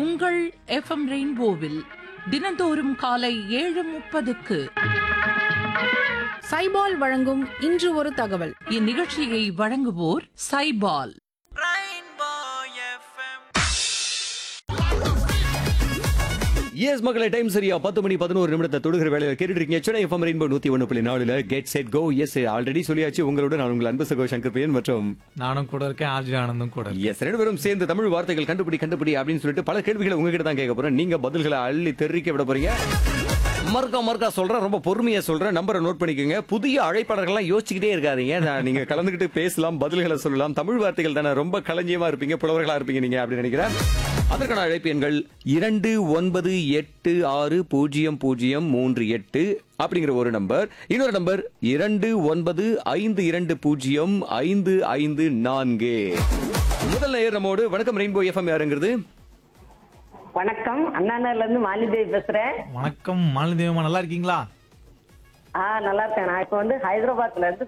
உங்கள் எஃப்எம் ரெயின்போவில் தினந்தோறும் காலை ஏழு முப்பதுக்கு சைபால் வழங்கும் இன்று ஒரு தகவல் இந்நிகழ்ச்சியை வழங்குவோர் சைபால் எஸ் மக்களை டைம் சரியா பத்து மணி பதினோரு நிமிடத்தை தொடுகிற வேலையில் கேட்டுட்டு இருக்கீங்க சென்னை எஃப்எம் ரெயின்போ நூத்தி ஒன்று புள்ளி நாலுல get set go yes already சொல்லியாச்சு உங்களோட நான் உங்கள் அன்பு சகோ சங்கர் பிரியன் மற்றும் நானும் கூட இருக்கேன் ஆர்ஜி ஆனந்தும் கூட இருக்கேன். எஸ் ரெண்டு பேரும் சேர்ந்து தமிழ் வார்த்தைகள் கண்டுபிடி கண்டுபிடி அப்படின்னு சொல்லிட்டு பல கேள்விகளை உங்ககிட்ட தான் கேட்க போறேன் நீங்க பதில்களை அள்ளி தெரிவிக்க விட போறீங்க மறுக்கா மறுக்கா சொல்றேன் ரொம்ப பொறுமையா சொல்றேன் நம்பரை நோட் பண்ணிக்கோங்க புதிய அழைப்பாளர்கள்லாம் யோசிச்சுக்கிட்டே இருக்காதீங்க நான் நீங்க கலந்துக்கிட்டு பேசலாம் பதில்களை சொல்லலாம் தமிழ் வார்த்தைகள் தானே ரொம்ப களஞ்சியமா இருப்பீங்க புலவர்களா இருப்பீங்க நீங்க அப்படின்னு நினைக்கிறேன் அதற்கான அழைப்பு எண்கள் இரண்டு ஒன்பது எட்டு ஆறு பூஜ்ஜியம் பூஜ்ஜியம் மூன்று எட்டு அப்படிங்கிற ஒரு நம்பர் இன்னொரு நம்பர் இரண்டு ஒன்பது ஐந்து இரண்டு பூஜ்ஜியம் ஐந்து ஐந்து நான்கு முதல் நேயர் நம்மோடு வணக்கம் ரெயின்போ எஃப்எம் யாருங்கிறது வணக்கம் அண்ணாநகர்ல இருந்து மாலிதேவி பேசுறேன் வணக்கம் மாலதேவமா நல்லா இருக்கீங்களா ஆ நல்லா இருக்கேன் நான் இப்ப வந்து ஹைதராபாத்ல இருந்து